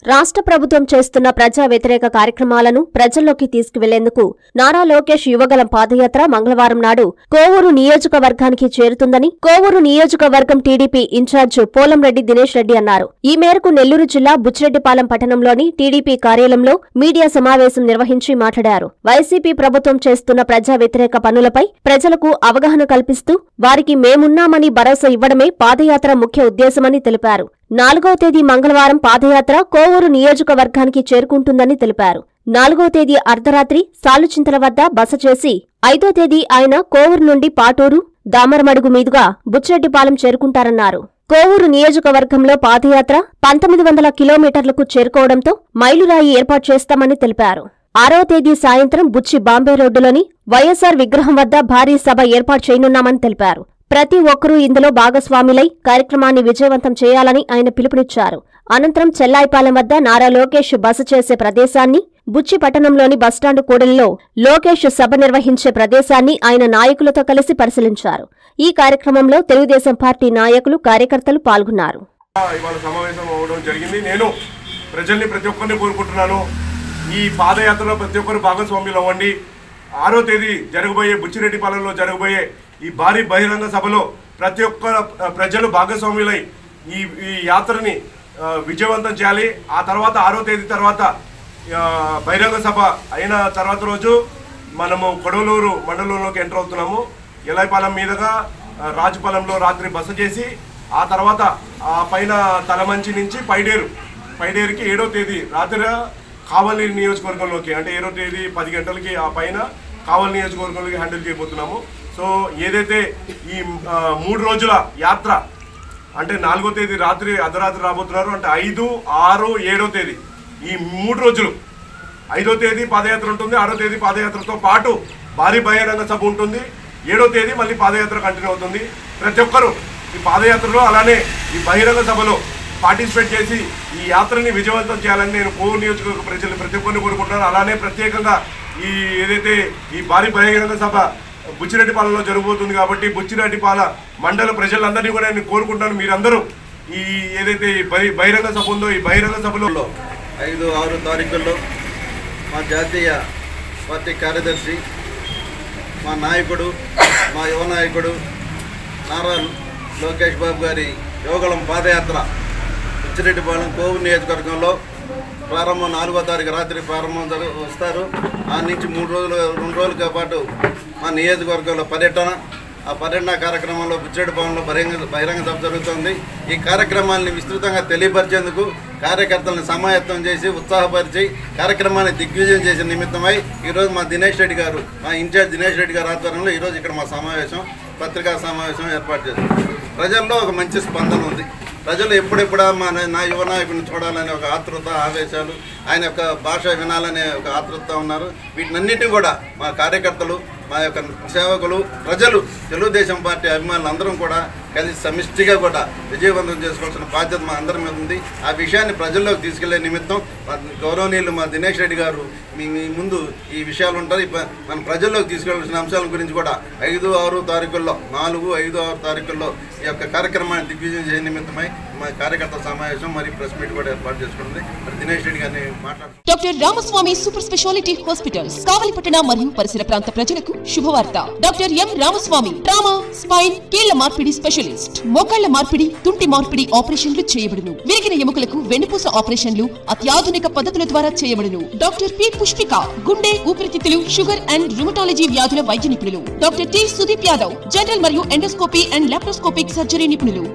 రాష్ట్ర ప్రభుత్వం చేస్తున్న ప్రజా వ్యతిరేక కార్యక్రమాలను ప్రజల్లోకి తీసుకువెళ్లేందుకు నారా లోకేష్ యువగలం పాదయాత్ర మంగళవారం నాడు కోవూరు నియోజకవర్గానికి చేరుతుందని కోవూరు నియోజకవర్గం టీడీపీ ఇన్ఛార్జ్ పోలంరెడ్డి దినేష్ రెడ్డి అన్నారు ఈ మేరకు నెల్లూరు జిల్లా బుచ్చిరెడ్డిపాలెం పట్టణంలోని టీడీపీ కార్యాలయంలో మీడియా సమావేశం నిర్వహించి మాట్లాడారు వైసీపీ ప్రభుత్వం చేస్తున్న ప్రజా వ్యతిరేక పనులపై ప్రజలకు అవగాహన కల్పిస్తూ వారికి మేమున్నామని భరోసా ఇవ్వడమే పాదయాత్ర ముఖ్య ఉద్దేశమని తెలిపారు నాలుగవ తేదీ మంగళవారం పాదయాత్ర కోవూరు నియోజకవర్గానికి చేరుకుంటుందని తెలిపారు నాలుగవ తేదీ అర్ధరాత్రి సాలుచింతల వద్ద బస చేసి ఐదో తేదీ ఆయన కోవూరు నుండి పాటూరు దామరమడుగు మీదుగా బుచ్చిరెడ్డిపాలెం చేరుకుంటారన్నారు కోవూరు నియోజకవర్గంలో పాదయాత్ర పంతొమ్మిది వందల కిలోమీటర్లకు చేరుకోవడంతో మైలురాయి ఏర్పాటు చేస్తామని తెలిపారు ఆరవ తేదీ సాయంత్రం బుచ్చి బాంబే రోడ్డులోని వైఎస్సార్ విగ్రహం వద్ద భారీ సభ ఏర్పాటు చేయనున్నామని తెలిపారు ప్రతి ఒక్కరూ ఇందులో భాగస్వాములై కార్యక్రమాన్ని విజయవంతం చేయాలని ఆయన పిలుపునిచ్చారు అనంతరం చెల్లాయిపాలెం వద్ద నారా లోకేష్ బస చేసే ప్రదేశాన్ని బుచ్చి పట్టణంలోని బస్టాండు కూడలిలో లోకేష్ సభ నిర్వహించే ప్రదేశాన్ని ఆయన నాయకులతో కలిసి పరిశీలించారు ఈ కార్యక్రమంలో తెలుగుదేశం పార్టీ నాయకులు కార్యకర్తలు పాల్గొన్నారు ఇవాళ సమావేశం అవ్వడం జరిగింది నేను ప్రజల్ని ప్రతి ఒక్కరిని కోరుకుంటున్నాను ఈ పాదయాత్రలో ప్రతి ఒక్కరు భాగస్వామ్యులు అవ్వండి ఆరో తేదీ జరగబోయే బుచ్చిరెడ్డిపాలెంలో జరగబోయే ఈ భారీ బహిరంగ సభలో ప్రతి ఒక్క ఆ, ప్రజలు భాగస్వామ్యులై ఈ ఈ యాత్రని ఆ, విజయవంతం చేయాలి ఆ తర్వాత ఆరో తేదీ తర్వాత ఆ, బహిరంగ సభ అయిన తర్వాత రోజు మనము కొడవలూరు మండలంలోకి ఎంటర్ అవుతున్నాము ఎలైపాలెం మీదుగా ఆ, రాజుపాలెంలో రాత్రి బస చేసి ఆ తర్వాత ఆ పైన తలమంచి నుంచి పైడేరు పైడేరుకి ఏడో తేదీ రాత్రి కావలి నియోజకవర్గంలోకి అంటే ఏడో తేదీ పది గంటలకి ఆ పైన కావలి నియోజకవర్గంలోకి హ్యాండిల్ చేయబోతున్నాము సో ఏదైతే ఈ ఆ, మూడు రోజుల యాత్ర అంటే నాలుగో తేదీ రాత్రి అర్ధరాత్రి రాబోతున్నారు అంటే ఐదు ఆరు ఏడో తేదీ ఈ మూడు రోజులు ఐదో తేదీ పాదయాత్ర ఉంటుంది ఆరో తేదీ పాదయాత్రతో పాటు భారీ బహిరంగ సభ ఉంటుంది ఏడో తేదీ మళ్ళీ పాదయాత్ర కంటిన్యూ అవుతుంది ప్రతి ఒక్కరూ ఈ పాదయాత్రలో అలానే ఈ బహిరంగ సభలో పార్టిసిపేట్ చేసి ఈ యాత్రని విజయవంతం చేయాలని నేను కోవూరు నియోజకవర్గ ప్రజలు ప్రతి ఒక్కరిని కోరుకుంటున్నాను అలానే ప్రత్యేకంగా ఈ ఏదైతే ఈ భారీ బహిరంగ సభ బుచ్చిరెడ్డిపాలెంలో జరగబోతుంది కాబట్టి బుచ్చిరెడ్డిపాల మండల ప్రజలందరినీ కూడా నేను కోరుకుంటాను మీరందరూ ఈ ఏదైతే ఈ బహి బహిరంగ సభ ఉందో ఈ బహిరంగ సభలో ఐదు ఆరు తారీఖుల్లో మా జాతీయ పార్టీ కార్యదర్శి మా నాయకుడు మా యువ నాయకుడు నారా లోకేష్ బాబు గారి యోగళం పాదయాత్ర ఉచ్చిరెడ్డిపాలెం కోవు నియోజకవర్గంలో ప్రారంభం నాలుగో తారీఖు రాత్రి ప్రారంభం జరు వస్తారు ఆ నుంచి మూడు రోజులు రెండు రోజుల పాటు మా నియోజకవర్గంలో పర్యటన ఆ పర్యటన కార్యక్రమంలో బుచ్చిరెడ్డిపాలెంలో బహిరంగ బహిరంగ సభ జరుగుతుంది ఈ కార్యక్రమాన్ని విస్తృతంగా తెలియపరిచేందుకు కార్యకర్తలను సమాయత్తం చేసి ఉత్సాహపరిచి కార్యక్రమాన్ని దిగ్విజయం చేసే నిమిత్తమై ఈరోజు మా దినేష్ రెడ్డి గారు మా ఇన్ఛార్జ్ దినేష్ రెడ్డి గారు ఆధ్వర్యంలో ఈరోజు ఇక్కడ మా సమావేశం పత్రికా సమావేశం ఏర్పాటు చేశాం ప్రజల్లో ఒక మంచి స్పందన ఉంది ప్రజలు ఎప్పుడెప్పుడా మా నా- నా యువ నాయకుడిని చూడాలనే ఒక ఆతృత ఆవేశాలు ఆయన యొక్క భాష వినాలనే ఒక ఆతృత ఉన్నారు వీటినన్నిటిని కూడా మా కార్యకర్తలు మా యొక్క సేవకులు ప్రజలు తెలుగుదేశం పార్టీ అభిమానులు అందరం కూడా కలిసి సమిష్టిగా కూడా విజయవంతం చేసుకోవాల్సిన బాధ్యత మా అందరి మీద ఉంది ఆ విషయాన్ని ప్రజల్లోకి తీసుకెళ్లే నిమిత్తం మా గౌరవనీయులు మా దినేష్ రెడ్డి గారు మీ మీ ముందు ఈ విషయాలు ఉంటాయి ప- మన ప్రజల్లోకి తీసుకెళ్లాల్సిన అంశాల గురించి కూడా ఐదు ఆరు తారీఖుల్లో నాలుగు ఐదు ఆరు తారీఖుల్లో ఈ యొక్క కార్యక్రమాన్ని దిగ్విజయం చేయ నిమిత్తమై మా కార్యకర్త సమావేశం మరియు ప్రెస్ మీట్ కూడా ఏర్పాటు చేసుకుంటుంది మరి దినేష్ రెడ్డి గారిని మాట్లాడుతున్నాం doctor Ramaswamy super speciality hospitals కావలిపట్టణ మరియు పరిసర ప్రాంత ప్రజలకు శుభవార్త doctor M Ramaswamy trauma spine కీళ్ల మార్పిడి స్పెషలిస్ట్ మోకాళ్ల మార్పిడి తుంటి మార్పిడి ఆపరేషన్లు చేయబడును విరిగిన ఎముకలకు వెన్నుపూస ఆపరేషన్లు అత్యాధునిక పద్ధతుల ద్వారా చేయబడును డాక్టర్ పి పుష్పిక గుండె ఊపిరితిత్తులు షుగర్ అండ్ రుమటాలజీ వ్యాధుల వైద్య నిపుణులు doctor T Sudeep Yadav general మరియు ఎండోస్కోపీ అండ్ లాప్రోస్కోపిక్ సర్జరీ నిపుణులు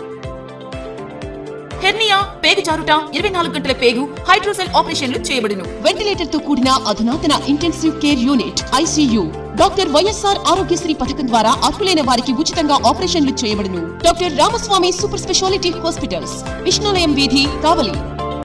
హెర్నియా పేగు జారుట ఇరవై నాలుగు గంటల పేగు హైడ్రోసెల్ ఆపరేషన్లు చేయబడును వెంటిలేటర్ తో కూడిన అధునాతన intensive care unit ICU doctor YSR Aarogyasri పథకం ద్వారా అర్హులైన వారికి ఉచితంగా ఆపరేషన్లు చేయబడును doctor Ramaswamy super speciality hospitals Vishnulayam వీధి కావలి